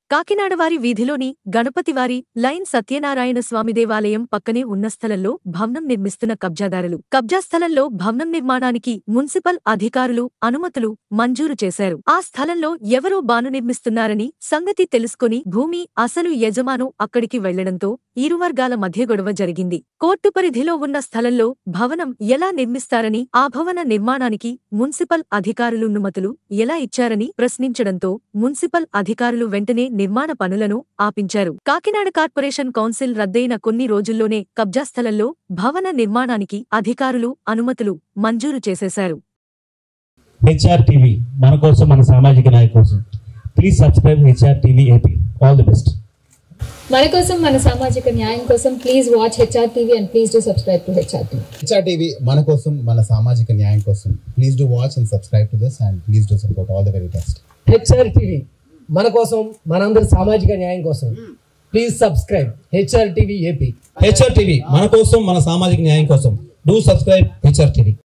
కాకినాడవారి వీధిలోని గణపతివారి line Satyanarayana స్వామి దేవాలయం పక్కనే ఉన్న స్థలంలో భవనం నిర్మిస్తున్న కబ్జాదారులు కబ్జా స్థలంలో భవనం నిర్మాణానికి మున్సిపల్ అధికారులు అనుమతులు మంజూరు చేశారు ఆ స్థలంలో ఎవరో బాను నిర్మిస్తున్నారని సంగతి తెలుసుకుని భూమి అసలు యజమాను అక్కడికి వెళ్లడంతో ఇరు వర్గాల మధ్య గొడవ జరిగింది కోర్టు పరిధిలో ఉన్న స్థలంలో భవనం ఎలా నిర్మిస్తారని ఆ భవన నిర్మాణానికి మున్సిపల్ అధికారులు అనుమతులు ఎలా ఇచ్చారని ప్రశ్నించడంతో మున్సిపల్ అధికారులు వెంటనే నిర్మాణ పనులను ఆపించారు కాకినాడ కార్పొరేషన్ కౌన్సిల్ రద్దయిన కొన్ని రోజుల్లోనే కబ్జా స్థలంలో భవన నిర్మాణానికి అధికారులు అనుమతులు మంజూరు చేసేశారు హెచ్ఆర్ టీవీ మన కోసం మన సామాజిక నాయకు కోసం please subscribe HR TV AP all the best మన కోసం మన సామాజిక న్యాయం కోసం please watch HR TV and please do subscribe to HR TV HR TV మన కోసం మన సామాజిక న్యాయం కోసం please do watch and subscribe to this and please do support all the very best HR TV మన కోసం మనందరి సామాజిక న్యాయం కోసం please subscribe HR TV AP HR TV మన కోసం మన సామాజిక న్యాయం కోసం డూ సబ్స్క్రైబ్ హెచ్ఆర్ టీవీ